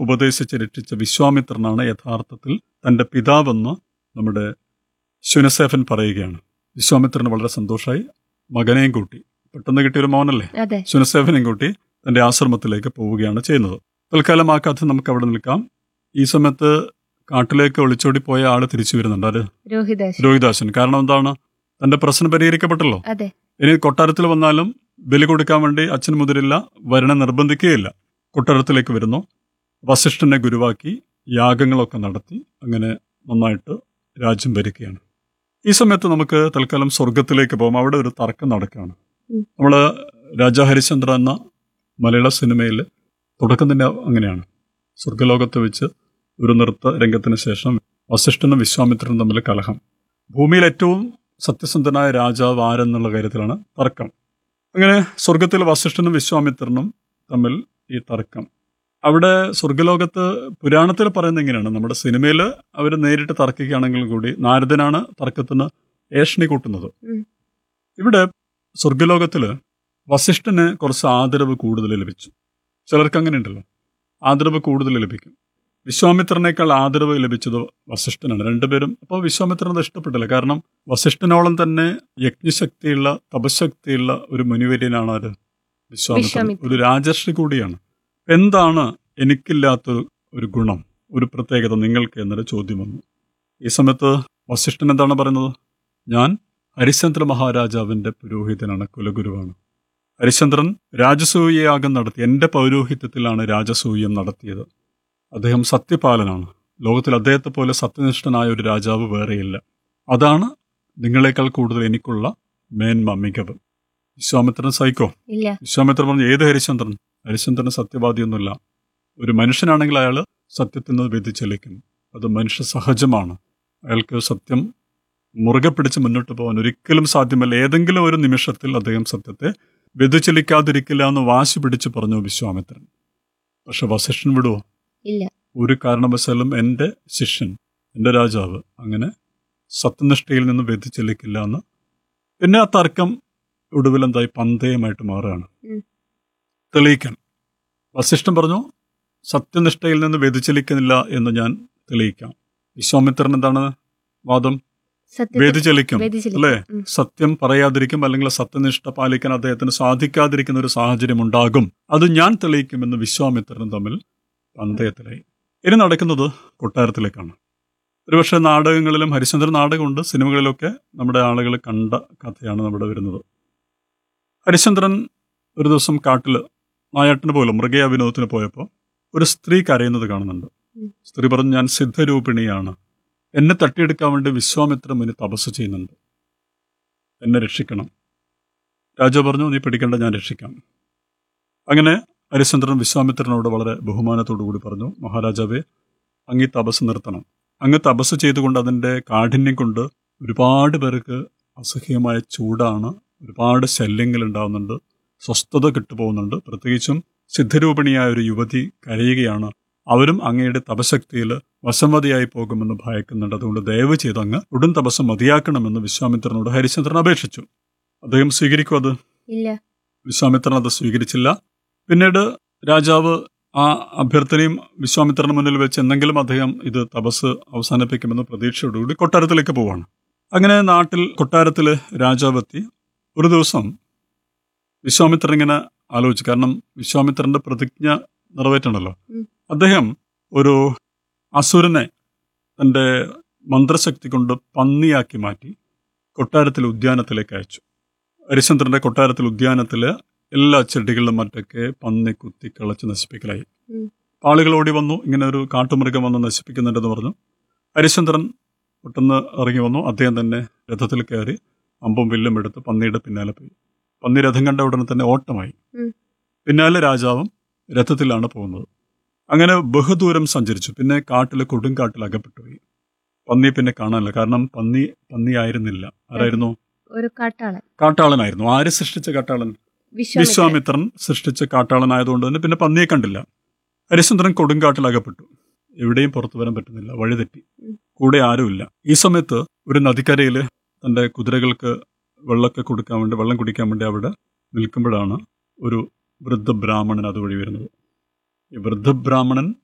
ഉപദേശിച്ച് രക്ഷിച്ച വിശ്വാമിത്രനാണ് യഥാർത്ഥത്തിൽ തന്റെ പിതാവെന്ന് നമ്മുടെ ശുനസേഫൻ പറയുകയാണ് വിശ്വാമിത്രന് വളരെ സന്തോഷമായി മകനെയും കൂട്ടി പെട്ടെന്ന് കിട്ടിയൊരു മോനല്ലേ അതെ ശുനസേഫനെയും കൂട്ടി തന്റെ ആശ്രമത്തിലേക്ക് പോവുകയാണ് ചെയ്യുന്നത് തൽക്കാലം ആ കഥ നമുക്ക് അവിടെ നിൽക്കാം ഈ സമയത്ത് കാട്ടിലേക്ക് ഒളിച്ചോടി പോയ ആള് തിരിച്ചു വരുന്നുണ്ട് അത് രോഹിതാശ് രോഹിദാസൻ കാരണം എന്താണ് തന്റെ പ്രശ്നം പരിഹരിക്കപ്പെട്ടല്ലോ അതെ ഇനി കൊട്ടാരത്തിൽ വന്നാലും ബലി കൊടുക്കാൻ വേണ്ടി അച്ഛൻ മുതിരില്ല വരണ നിർബന്ധിക്കുകയില്ല കൊട്ടാരത്തിലേക്ക് വരുന്നു വസിഷ്ഠനെ ഗുരുവാക്കി യാഗങ്ങളൊക്കെ നടത്തി അങ്ങനെ നന്നായിട്ട് രാജ്യം ഭരിക്കുകയാണ് ഈ സമയത്ത് നമുക്ക് തൽക്കാലം സ്വർഗത്തിലേക്ക് പോകും അവിടെ ഒരു തർക്കം നടക്കുകയാണ് ഉം. നമ്മള് രാജാ ഹരിശ്ചന്ദ്ര എന്ന മലയാള സിനിമയിൽ തുടക്കം തന്നെ അങ്ങനെയാണ് സ്വർഗലോകത്ത് വെച്ച് ഒരു നൃത്ത രംഗത്തിന് ശേഷം വസിഷ്ഠനും വിശ്വാമിത്രനും തമ്മിൽ കലഹം ഭൂമിയിൽ ഏറ്റവും സത്യസന്ധനായ രാജാവ് ആരെന്നുള്ള കാര്യത്തിലാണ് തർക്കം അങ്ങനെ സ്വർഗത്തിൽ വസിഷ്ഠനും വിശ്വാമിത്രനും തമ്മിൽ ഈ തർക്കം അവിടെ സ്വർഗലോകത്ത് പുരാണത്തിൽ പറയുന്നത് എങ്ങനെയാണ് നമ്മുടെ സിനിമയിൽ അവർ നേരിട്ട് തർക്കിക്കുകയാണെങ്കിൽ കൂടി നാരദനാണ് തർക്കത്തിന് ഏഷണി കൂട്ടുന്നത് ഉം. ഇവിടെ സ്വർഗലോകത്തിൽ വസിഷ്ഠന് കുറച്ച് ആദരവ് കൂടുതൽ ലഭിച്ചു ചിലർക്ക് അങ്ങനെ ഉണ്ടല്ലോ ആദരവ് കൂടുതൽ ലഭിക്കും വിശ്വാമിത്രനേക്കാൾ ആദരവ് ലഭിച്ചത് വസിഷ്ഠനാണ് രണ്ടുപേരും അപ്പോൾ വിശ്വാമിത്രൻ അത് ഇഷ്ടപ്പെട്ടില്ല കാരണം വസിഷ്ഠനോളം തന്നെ യജ്ഞശക്തിയുള്ള തപശക്തിയുള്ള ഒരു മുനിവര്യനാണ് ആര് വിശ്വാമിത്രൻ വിശ്വാമിത്രൻ. ഒരു രാജർഷി കൂടിയാണ് എന്താണ് എനിക്കില്ലാത്ത ഒരു ഗുണം ഒരു പ്രത്യേകത നിങ്ങൾക്ക് എന്നൊരു ചോദ്യം വന്നു ഈ സമയത്ത് വസിഷ്ഠൻ എന്താണ് പറയുന്നത് ഞാൻ ഹരിശ്ചന്ദ്ര മഹാരാജാവിന്റെ പുരോഹിതനാണ് കുലഗുരുവാണ് ഹരിശ്ചന്ദ്രൻ രാജസൂയയാഗം നടത്തി എൻ്റെ പൗരോഹിത്യത്തിലാണ് രാജസൂയം നടത്തിയത് അദ്ദേഹം സത്യപാലനാണ് ലോകത്തിൽ അദ്ദേഹത്തെ പോലെ സത്യനിഷ്ഠനായ ഒരു രാജാവ് വേറെയില്ല അതാണ് നിങ്ങളെക്കാൾ കൂടുതൽ എനിക്കുള്ള മേന്മ മികവ് വിശ്വാമിത്രൻ സൈക്കോ ഇല്ല വിശ്വാമിത്രൻ പറഞ്ഞു ഏത് ഹരിശ്ചന്ദ്രൻ ഹരിശ്ചന്ദ്രൻ സത്യവാദിയൊന്നുമില്ല ഒരു മനുഷ്യനാണെങ്കിൽ അയാൾ സത്യത്തിൽ നിന്ന് വ്യതിചലിക്കും അത് മനുഷ്യ സഹജമാണ് അയാൾക്ക് സത്യം മുറുകെ പിടിച്ച് മുന്നോട്ട് പോകാൻ ഒരിക്കലും സാധ്യമല്ല ഏതെങ്കിലും ഒരു നിമിഷത്തിൽ അദ്ദേഹം സത്യത്തെ വ്യതിചലിക്കാതിരിക്കില്ല എന്ന് വാശി പിടിച്ച് പറഞ്ഞു വിശ്വാമിത്രൻ പക്ഷെ വസിഷ്ഠൻ വിടുവോ ഇല്ല ഒരു കാരണവശാലും എൻ്റെ ശിഷ്യൻ എൻ്റെ രാജാവ് അങ്ങനെ സത്യനിഷ്ഠയിൽ നിന്ന് വ്യതിചലിക്കില്ല എന്ന് പിന്നെ ആ തർക്കം ഒടുവിൽ എന്തായി പന്തയമായിട്ട് മാറുകയാണ് ഉം. തെളിയിക്കാൻ വസിഷ്ഠൻ പറഞ്ഞു സത്യനിഷ്ഠയിൽ നിന്ന് വ്യതിചലിക്കുന്നില്ല എന്ന് ഞാൻ തെളിയിക്കാം വിശ്വാമിത്രൻ എന്താണ് വാദം സത്യത്തിൽ വ്യതിചലിക്കും വ്യതിചലിക്കും. അല്ലേ ഉം. സത്യം പറയാതിരിക്കും അല്ലെങ്കിൽ സത്യനിഷ്ഠ പാലിക്കാൻ അദ്ദേഹത്തിന് സാധിക്കാതിരിക്കുന്ന ഒരു സാഹചര്യം ഉണ്ടാകും അത് ഞാൻ തെളിയിക്കുമെന്ന് വിശ്വാമിത്രനും തമ്മിൽ പന്തയത്തിലായി ഇനി നടക്കുന്നത് കൊട്ടാരത്തിലേക്കാണ് ഒരുപക്ഷെ നാടകങ്ങളിലും ഹരിശ്ചന്ദ്ര നാടകമുണ്ട് സിനിമകളിലൊക്കെ നമ്മുടെ ആളുകൾ കണ്ട കഥയാണ് നമ്മുടെ വരുന്നത് ഹരിശ്ചന്ദ്രൻ ഒരു ദിവസം കാട്ടിൽ നായാട്ടിന് പോലും മൃഗയ വിനോദത്തിന് പോയപ്പോൾ ഒരു സ്ത്രീ കരയുന്നത് കാണുന്നുണ്ട് ഉം. സ്ത്രീ പറഞ്ഞു ഞാൻ സിദ്ധരൂപിണിയാണ് എന്നെ തട്ടിയെടുക്കാൻ വേണ്ടി വിശ്വാമിത്ര മുനി തപസ് ചെയ്യുന്നുണ്ട് എന്നെ രക്ഷിക്കണം രാജാവ് പറഞ്ഞു നീ പിടിക്കേണ്ട ഞാൻ രക്ഷിക്കാം അങ്ങനെ ഹരിശ്ചന്ദ്രൻ വിശ്വാമിത്രനോട് വളരെ ബഹുമാനത്തോടു കൂടി പറഞ്ഞു മഹാരാജാവേ അങ്ങ് ഈ തപസ് നിർത്തണം അങ്ങ് തപസ് ചെയ്തുകൊണ്ട് അതിൻ്റെ കാഠിന്യം കൊണ്ട് ഒരുപാട് പേർക്ക് അസഹ്യമായ ചൂടാണ് ഒരുപാട് ശല്യങ്ങൾ ഉണ്ടാവുന്നുണ്ട് സ്വസ്ഥത കിട്ടുപോകുന്നുണ്ട് പ്രത്യേകിച്ചും സിദ്ധരൂപിണിയായ ഒരു യുവതി കരയുകയാണ് അവരും അങ്ങയുടെ തപശക്തിയിൽ വശംവതിയായി പോകുമെന്ന് ഭയക്കുന്നുണ്ട് അതുകൊണ്ട് ദയവ് ചെയ്ത് അങ്ങ് ഉടൻ തപസ് മതിയാക്കണമെന്ന് വിശ്വാമിത്രനോട് ഹരിശ്ചന്ദ്രൻ അപേക്ഷിച്ചു അദ്ദേഹം സ്വീകരിക്കും അത് ഇല്ല വിശ്വാമിത്രൻ അത് സ്വീകരിച്ചില്ല പിന്നീട് രാജാവ് ആ അഭ്യർത്ഥനയും വിശ്വാമിത്രന് മുന്നിൽ വെച്ച് എന്തെങ്കിലും അദ്ദേഹം ഇത് തപസ് അവസാനിപ്പിക്കുമെന്ന പ്രതീക്ഷയോടുകൂടി കൊട്ടാരത്തിലേക്ക് പോവാണ് അങ്ങനെ നാട്ടിൽ കൊട്ടാരത്തിൽ രാജാവ് എത്തി ഒരു ദിവസം വിശ്വാമിത്രൻ ഇങ്ങനെ ആലോചിച്ചു കാരണം വിശ്വാമിത്രന്റെ പ്രതിജ്ഞ നിറവേറ്റണല്ലോ ഉം. അദ്ദേഹം ഒരു അസുരനെ തന്റെ മന്ത്രശക്തി കൊണ്ട് പന്നിയാക്കി മാറ്റി കൊട്ടാരത്തിലെ ഉദ്യാനത്തിലേക്ക് അയച്ചു ഹരിശ്ചന്ദ്രന്റെ കൊട്ടാരത്തിൽ ഉദ്യാനത്തിലെ എല്ലാ ചെടികളിലും മറ്റൊക്കെ പന്നി കുത്തി കളച്ച് നശിപ്പിക്കലായി ഉം. ആളുകൾ ഓടി വന്നു ഇങ്ങനെ ഒരു കാട്ടുമൃഗം വന്ന് നശിപ്പിക്കുന്നുണ്ടെന്ന് പറഞ്ഞു ഹരിശ്ചന്ദ്രൻ പെട്ടെന്ന് ഇറങ്ങി വന്നു അദ്ദേഹം തന്നെ രഥത്തിൽ കയറി അമ്പും വില്ലും എടുത്ത് പന്നിയുടെ പിന്നാലെ പോയി പന്നി രഥം കണ്ട ഉടനെ തന്നെ ഓട്ടമായി ഉം. പിന്നാലെ രാജാവും രഥത്തിലാണ് പോകുന്നത് അങ്ങനെ ബഹുദൂരം സഞ്ചരിച്ചു പിന്നെ കാട്ടിൽ കൊടുങ്കാട്ടിൽ അകപ്പെട്ടുപോയി പന്നിയെ പിന്നെ കാണാനില്ല കാരണം പന്നി പന്നിയായിരുന്നില്ല ആരായിരുന്നു ഒരു കാട്ടാളൻ കാട്ടാളനായിരുന്നു ആര് സൃഷ്ടിച്ച കാട്ടാളൻ വിശ്വാമിത്രൻ വിശ്വാമിത്രൻ സൃഷ്ടിച്ച കാട്ടാളനായതുകൊണ്ട് തന്നെ പിന്നെ പന്നിയെ കണ്ടില്ല ഹരിശ്ചന്ദ്രൻ കൊടുങ്കാട്ടിൽ അകപ്പെട്ടു എവിടെയും പുറത്തു വരാൻ പറ്റുന്നില്ല വഴിതെറ്റി ഉം. കൂടെ ആരുമില്ല ഈ സമയത്ത് ഒരു നദിക്കരയിൽ തന്റെ കുതിരകൾക്ക് വെള്ളമൊക്കെ കൊടുക്കാൻ വേണ്ടി വെള്ളം കുടിക്കാൻ വേണ്ടി അവിടെ നിൽക്കുമ്പോഴാണ് ഒരു വൃദ്ധ ബ്രാഹ്മണൻ അതുവഴി വരുന്നത് ഈ വൃദ്ധ ബ്രാഹ്മണൻ